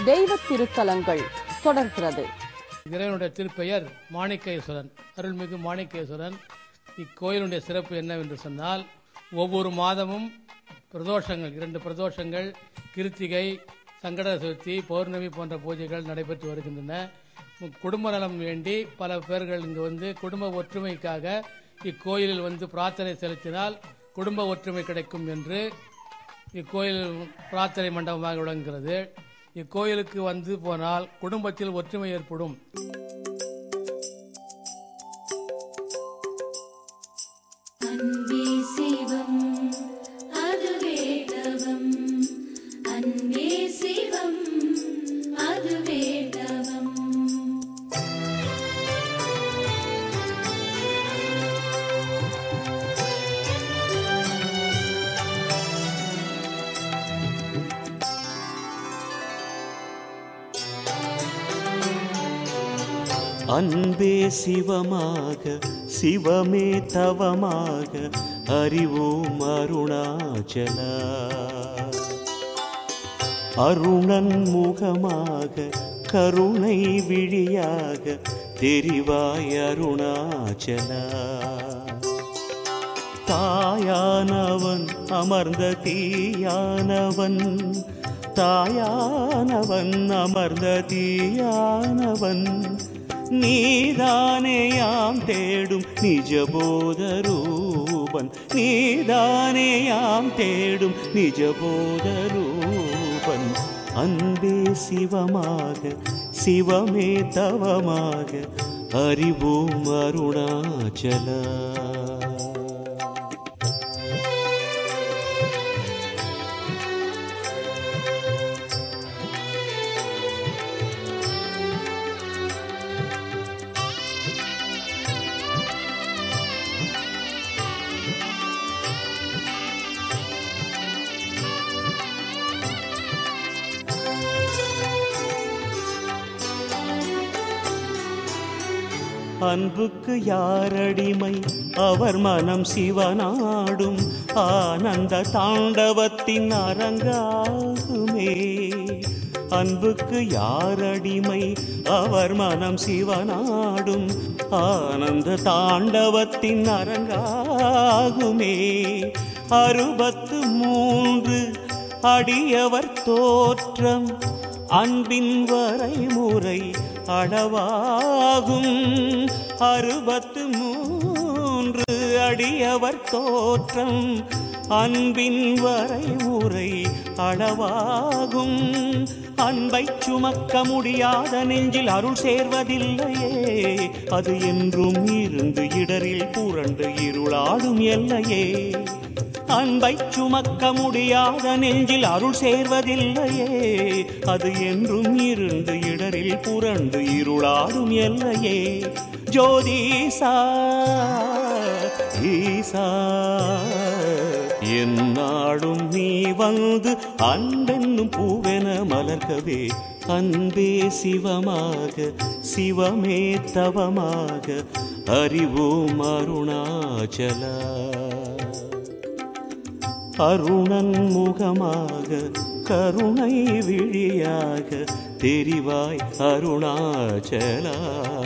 தெய்வ திருத்தலங்கள் தொடர்கிறது இறைவனுடைய திருப்பெயர் மாணிக்கேஸ்வரன் அருள்மிகு மாணிக்கேஸ்வரன் இக்கோயிலுடைய சிறப்பு என்னவென்று சொன்னால் ஒவ்வொரு மாதமும் பிரதோஷங்கள் இரண்டு பிரதோஷங்கள் கிருத்திகை சங்கட சதுர்த்தி பௌர்ணமி போன்ற பூஜைகள் நடைபெற்று வருகின்றன குடும்ப நலம் வேண்டி பல பேர்கள் இங்கு வந்து குடும்ப ஒற்றுமைக்காக இக்கோயிலில் வந்து பிரார்த்தனை செலுத்தினால் குடும்ப ஒற்றுமை கிடைக்கும் என்று இக்கோயில் பிரார்த்தனை மண்டபமாக விளங்குகிறது இக்கோயிலுக்கு வந்து போனால் குடும்பத்தில் ஒற்றுமை ஏற்படும் அன்பே சிவம் அதுவே தவம் அன்பே சிவம் அதுவே தவம் அன்பே சிவமாக சிவமே தவமாக அறிவோம் அருணாச்சலா அருணன் முகமாக கருணை விழியாக தெரிவாய் அருணாச்சலா தாயானவன் அமர்ந்த தீயானவன் தாயானவன் அமர்ந்த தீயானவன் நீதானேயாம் தேடும் நிஜபோத ரூபன் நீதானேயாம் தேடும் நிஜபோத ரூபன் அன்பே சிவமாக சிவமே தவமாக அறிவோம் அருணாச்சலா அன்புக்கு யாரடிமை அவர் மனம் சிவனாடும் ஆனந்த தாண்டவத்தின் அரங்காகுமே அன்புக்கு யாரடிமை அவர் மனம் சிவனாடும் ஆனந்த தாண்டவத்தின் அரங்காகுமே அறுபத்து மூன்று அடியவர் தோற்றம் அன்பின் வரைமுறை அளவாகும் அறுபத்து மூன்று அடியவர் தோற்றம் அன்பின் வரைமுறை அளவாகும் அன்பை சுமக்க முடியாத நெஞ்சில் அருள் சேர்வதில்லையே அது என்றும் இருந்து இடரில் புரண்டு இருளாடும் எல்லையே அன்பை சுமக்க முடியாத நெஞ்சில் அருள் சேர்வதில்லையே அது என்றும் இருந்து இடரில் புரண்டு இருளாடும் எல்லையே ஜோதிசா ஈசா என்னாடும் நீ வந்து அன்பென்னும் பூவென மலர்கவே அன்பே சிவமாக சிவமே தவமாக அறிவோம் அருணாச்சலா அருணன் முகமாக கருணை விழியாக தெரிவாய் அருணாச்சலா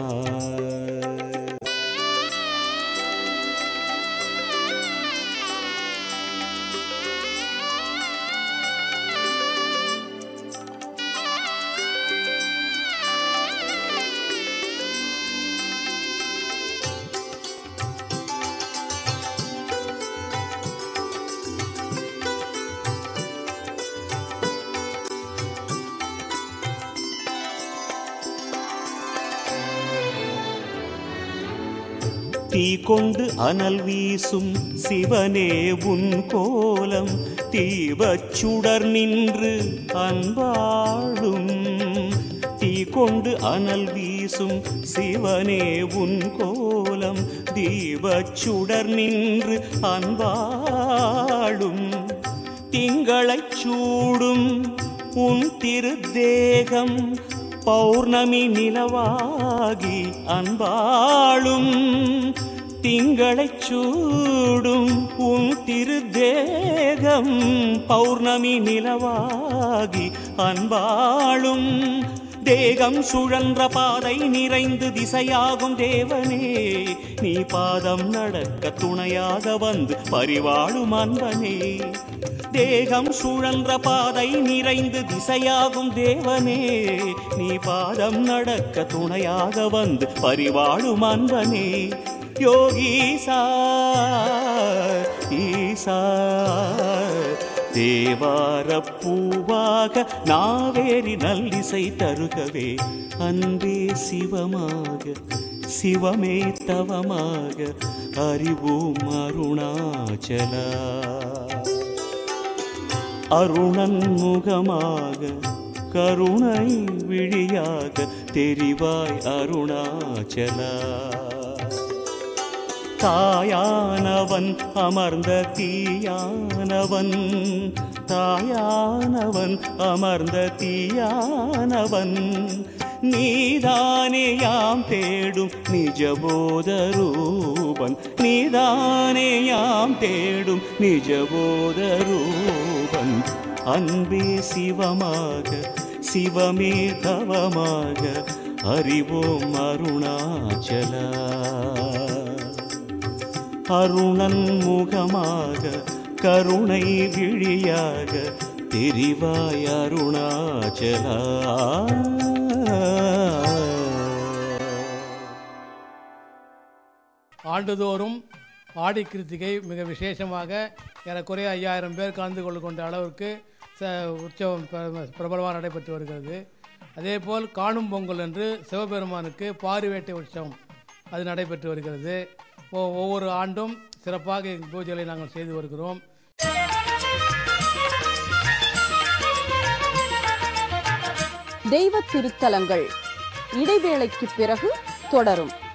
தீ கொண்டு அனல் வீசும் சிவனே உன் கோலம் தீபச் சுடர் நின்று அன்பாடும் தீ கொண்டு அனல் வீசும் சிவனே உன் கோலம் தீபச் சுடர் நின்று அன்பாடும் திங்களைச் சூடும் உன் திருத்தேகம் பௌர்ணமி நிலவாகி அன்பாளும் திங்களைச் சூடும் உன் திருத்தேகம் பௌர்ணமி நிலவாகி அன்பாளும் தேகம் சுழன்ற பாதை நிறைந்து திசையாகும் தேவனே நீ பாதம் நடக்க துணையாக வந்து பரிவாழும் அன்பனே தேகம் சுழன்ற பாதை நிறைந்து திசையாகும் தேவனே நீ பாதம் நடக்க துணையாக வந்து பரிவாழும் அன்பனே யோகீசா ஈசா தேவார பூவாக நாவேரி நல்லிசை தருகவே அன்பே சிவமாக சிவமே தவமாக அறிவோம் அருணாச்சலா அருணன் முகமாக கருணை விழியாக தெரிவாய் அருணாச்சலா தாயானவன் அமர்ந்த தீயானவன் தாயானவன் அமர்ந்த தீயானவன் நீதானே யாம் தேடும் நிஜபோத ரூபன் நீதானே யாம் தேடும் நிஜபோத ரூபன் அன்பே சிவமாக சிவமே தவமாக அறிவோம் அருணாச்சலா அருணன் முகமாக கருணை விழியாக தெரிவாய் அருணாச்சலா ஆண்டுதோறும் ஆடி கிருத்திகை மிக விசேஷமாக ஏறக்குறைய ஐயாயிரம் பேர் கலந்து கொள்ள கொண்ட அளவுக்கு ச உற்சவம் பிர- பிரபலமாக நடைபெற்று வருகிறது அதேபோல் காணும் பொங்கல் என்று சிவபெருமானுக்கு பாரிவேட்டை உற்சவம் அது நடைபெற்று வருகிறது ஒ- ஒவ்வொரு ஆண்டும் சிறப்பாக பூஜைகளை நாங்கள் செய்து வருகிறோம் தெய்வ திருத்தலங்கள் இடைவேளைக்கு பிறகு தொடரும்